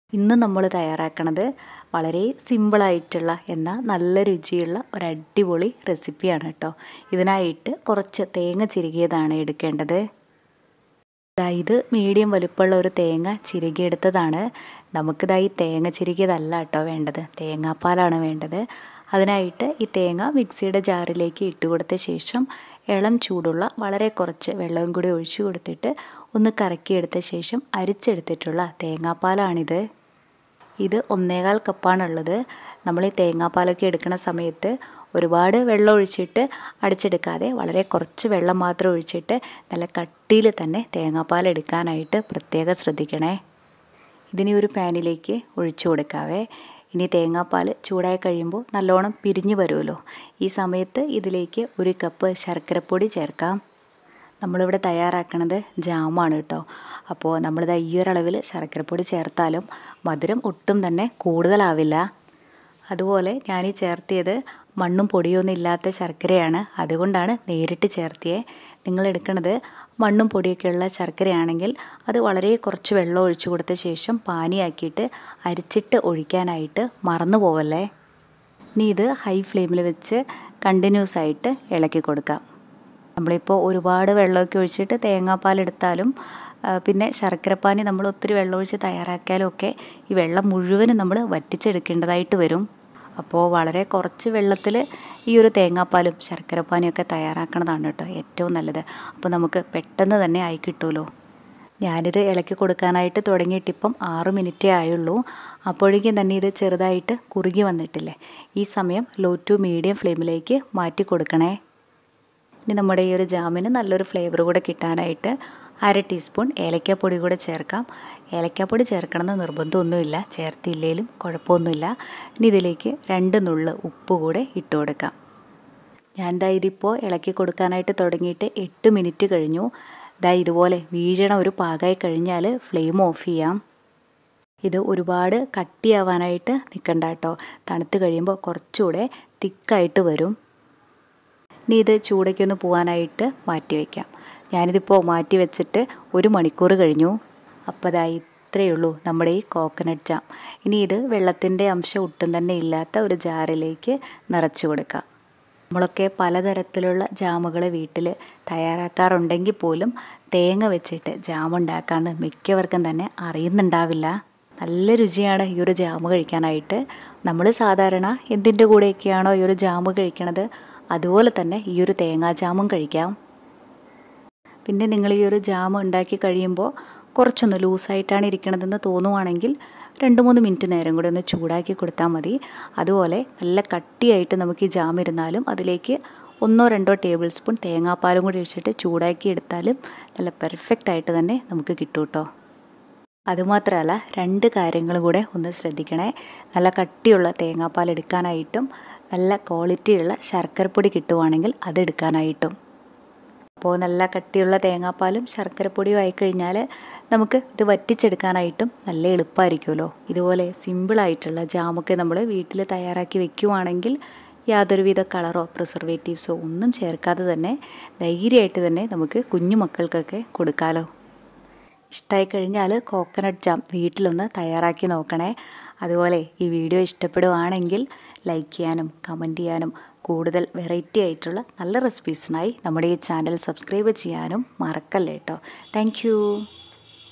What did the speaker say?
ഇന്ന് നമ്മൾ തയ്യാറാക്കണത് വളരെ സിമ്പിളായിട്ടുള്ള എന്നാൽ നല്ല രുചിയുള്ള ഒരു അടിപൊളി റെസിപ്പിയാണ് കേട്ടോ ഇതിനായിട്ട് കുറച്ച് തേങ്ങ ചിരുകിയതാണ് എടുക്കേണ്ടത് ഇത് മീഡിയം വലുപ്പമുള്ള ഒരു തേങ്ങ ചിരുകിയെടുത്തതാണ് നമുക്കിതാ ഈ തേങ്ങ ചിരുകിയതല്ല കേട്ടോ വേണ്ടത് തേങ്ങാപ്പാലാണ് വേണ്ടത് അതിനായിട്ട് ഈ തേങ്ങ മിക്സിയുടെ ജാറിലേക്ക് ഇട്ട് കൊടുത്ത ശേഷം ഇളം ചൂടുള്ള വളരെ കുറച്ച് വെള്ളവും കൂടി ഒഴിച്ചു കൊടുത്തിട്ട് ഒന്ന് കറക്കിയെടുത്ത ശേഷം അരിച്ചെടുത്തിട്ടുള്ള തേങ്ങാപ്പാലാണിത് ഇത് ഒന്നേകാൽ കപ്പാണുള്ളത് നമ്മൾ ഈ തേങ്ങാപ്പാലൊക്കെ എടുക്കുന്ന സമയത്ത് ഒരുപാട് വെള്ളം ഒഴിച്ചിട്ട് അടിച്ചെടുക്കാതെ വളരെ കുറച്ച് വെള്ളം മാത്രം ഒഴിച്ചിട്ട് നല്ല കട്ടിയിൽ തന്നെ തേങ്ങാപ്പാൽ എടുക്കാനായിട്ട് പ്രത്യേകം ശ്രദ്ധിക്കണേ ഇതിനി ഒരു പാനിലേക്ക് ഒഴിച്ചു കൊടുക്കാവേ ഇനി തേങ്ങാപ്പാൽ ചൂടായി കഴിയുമ്പോൾ നല്ലോണം പിരിഞ്ഞു വരുമല്ലോ ഈ സമയത്ത് ഇതിലേക്ക് ഒരു കപ്പ് ശർക്കരപ്പൊടി ചേർക്കാം നമ്മളിവിടെ തയ്യാറാക്കണത് ജാമാണ് കേട്ടോ അപ്പോൾ നമ്മളിത് ഈ ഒരളവിൽ ശർക്കരപ്പൊടി ചേർത്താലും മധുരം ഒട്ടും തന്നെ കൂടുതലാവില്ല അതുപോലെ ഞാൻ ഈ ചേർത്തിയത് മണ്ണും പൊടിയൊന്നും ഇല്ലാത്ത ശർക്കരയാണ് അതുകൊണ്ടാണ് നേരിട്ട് ചേർത്തിയേ നിങ്ങൾ എടുക്കുന്നത് മണ്ണും പൊടിയൊക്കെയുള്ള ശർക്കരയാണെങ്കിൽ അത് വളരെ കുറച്ച് വെള്ളം ഒഴിച്ചു കൊടുത്ത ശേഷം പാനിയാക്കിയിട്ട് അരിച്ചിട്ട് ഒഴിക്കാനായിട്ട് മറന്നു പോവല്ലേ ഇനി ഇത് ഹൈ ഫ്ലെയിമിൽ വെച്ച് കണ്ടിന്യൂസ് ആയിട്ട് ഇളക്കി കൊടുക്കാം നമ്മളിപ്പോൾ ഒരുപാട് വെള്ളമൊക്കെ ഒഴിച്ചിട്ട് തേങ്ങാപ്പാൽ എടുത്താലും പിന്നെ ശർക്കരപ്പാനി നമ്മൾ ഒത്തിരി വെള്ളമൊഴിച്ച് തയ്യാറാക്കിയാലും ഒക്കെ ഈ വെള്ളം മുഴുവനും നമ്മൾ വറ്റിച്ചെടുക്കേണ്ടതായിട്ട് വരും അപ്പോൾ വളരെ കുറച്ച് വെള്ളത്തിൽ ഈ ഒരു തേങ്ങാപ്പാലും ശർക്കരപ്പാനിയും ഒക്കെ തയ്യാറാക്കണതാണ് കേട്ടോ ഏറ്റവും നല്ലത് അപ്പോൾ നമുക്ക് പെട്ടെന്ന് തന്നെ ആയി കിട്ടുമല്ലോ ഞാനിത് ഇളക്കി കൊടുക്കാനായിട്ട് തുടങ്ങിയിട്ടിപ്പം ആറ് മിനിറ്റേ ആയുള്ളൂ അപ്പോഴേക്കും തന്നെ ഇത് ചെറുതായിട്ട് കുറുകി വന്നിട്ടില്ലേ ഈ സമയം ലോ ടു മീഡിയം ഫ്ലെയിമിലേക്ക് മാറ്റി കൊടുക്കണേ ഇനി നമ്മുടെ ഈ ഒരു ജാമിന് നല്ലൊരു ഫ്ലേവർ കൂടെ കിട്ടാനായിട്ട് അര ടീസ്പൂൺ ഏലക്കാപ്പൊടി കൂടെ ചേർക്കാം ഏലക്കാപ്പൊടി ചേർക്കണമെന്ന് നിർബന്ധമൊന്നുമില്ല ചേർത്തില്ലേലും കുഴപ്പമൊന്നുമില്ല ഇനി ഇതിലേക്ക് രണ്ട് നുള്ള് ഉപ്പ് കൂടെ ഇട്ട് കൊടുക്കാം ഞാൻ ദാ ഇതിപ്പോൾ ഇളക്കി കൊടുക്കാനായിട്ട് തുടങ്ങിയിട്ട് എട്ട് മിനിറ്റ് കഴിഞ്ഞു ദാ ഇതുപോലെ വീഴണ ഒരു പാകമായി കഴിഞ്ഞാൽ ഫ്ലെയിം ഓഫ് ചെയ്യാം ഇത് ഒരുപാട് കട്ടിയാവാനായിട്ട് നിൽക്കണ്ട കേട്ടോ തണുത്ത് കഴിയുമ്പോൾ കുറച്ചുകൂടെ തിക്കായിട്ട് വരും ഇനി ഇത് ചൂടയ്ക്കൊന്ന് പോകാനായിട്ട് മാറ്റി വയ്ക്കാം ഞാനിതിപ്പോൾ മാറ്റി വെച്ചിട്ട് ഒരു മണിക്കൂർ കഴിഞ്ഞു അപ്പോൾ അതായി ഇത്രയേ ഉള്ളൂ നമ്മുടെ ഈ കോക്കനട്ട് ജാം ഇനി ഇത് വെള്ളത്തിൻ്റെ അംശം ഒട്ടും തന്നെ ഇല്ലാത്ത ഒരു ജാറിലേക്ക് നിറച്ച് കൊടുക്കാം നമ്മളൊക്കെ പലതരത്തിലുള്ള ജാമുകൾ വീട്ടിൽ തയ്യാറാക്കാറുണ്ടെങ്കിൽ പോലും തേങ്ങ വെച്ചിട്ട് ജാം ഉണ്ടാക്കാമെന്ന് മിക്കവർക്കും തന്നെ അറിയുന്നുണ്ടാവില്ല നല്ല രുചിയാണ് ഈ ഒരു ജാമ് കഴിക്കാനായിട്ട് നമ്മൾ സാധാരണ എന്തിൻ്റെ കൂടെയൊക്കെയാണോ ഈ ഒരു ജാമ് കഴിക്കണത് അതുപോലെ തന്നെ ഈ ഒരു തേങ്ങാ ജാമും കഴിക്കാം പിന്നെ നിങ്ങൾ ഈ ഒരു ജാം ഉണ്ടാക്കി കഴിയുമ്പോൾ കുറച്ചൊന്ന് ലൂസായിട്ടാണ് ഇരിക്കണതെന്ന് തോന്നുവാണെങ്കിൽ രണ്ട് മൂന്ന് മിനിറ്റ് നേരം കൂടി ഒന്ന് ചൂടാക്കി കൊടുത്താൽ മതി അതുപോലെ നല്ല കട്ടിയായിട്ട് നമുക്ക് ഈ ജാം ഇരുന്നാലും അതിലേക്ക് ഒന്നോ രണ്ടോ ടേബിൾ സ്പൂൺ തേങ്ങാപ്പാലും കൂടി ഒഴിച്ചിട്ട് ചൂടാക്കി എടുത്താലും നല്ല പെർഫെക്റ്റ് ആയിട്ട് തന്നെ നമുക്ക് കിട്ടും കേട്ടോ അതുമാത്രമല്ല രണ്ട് കാര്യങ്ങളും കൂടെ ഒന്ന് ശ്രദ്ധിക്കണേ നല്ല കട്ടിയുള്ള തേങ്ങാപ്പാൽ എടുക്കാനായിട്ടും നല്ല ക്വാളിറ്റിയുള്ള ശർക്കരപ്പൊടി കിട്ടുവാണെങ്കിൽ അതെടുക്കാനായിട്ടും അപ്പോൾ നല്ല കട്ടിയുള്ള തേങ്ങാപ്പാലും ശർക്കരപ്പൊടിയും ആയിക്കഴിഞ്ഞാൽ നമുക്ക് ഇത് വറ്റിച്ചെടുക്കാനായിട്ടും നല്ല എളുപ്പമായിരിക്കുമല്ലോ ഇതുപോലെ സിമ്പിളായിട്ടുള്ള ജാമൊക്കെ നമ്മൾ വീട്ടിൽ തയ്യാറാക്കി വെക്കുവാണെങ്കിൽ യാതൊരുവിധ കളറോ പ്രിസർവേറ്റീവ്സോ ഒന്നും ചേർക്കാതെ തന്നെ ധൈര്യമായിട്ട് തന്നെ നമുക്ക് കുഞ്ഞു മക്കൾക്കൊക്കെ കൊടുക്കാമല്ലോ ഇഷ്ടമായി കഴിഞ്ഞാൽ കോക്കനട്ട് ജാം വീട്ടിലൊന്ന് തയ്യാറാക്കി നോക്കണേ അതുപോലെ ഈ വീഡിയോ ഇഷ്ടപ്പെടുവാണെങ്കിൽ ലൈക്ക് ചെയ്യാനും കമൻറ്റ് ചെയ്യാനും കൂടുതൽ വെറൈറ്റി ആയിട്ടുള്ള നല്ല റെസിപ്പീസിനായി നമ്മുടെ ഈ ചാനൽ സബ്സ്ക്രൈബ് ചെയ്യാനും മറക്കല്ലേ കേട്ടോ താങ്ക്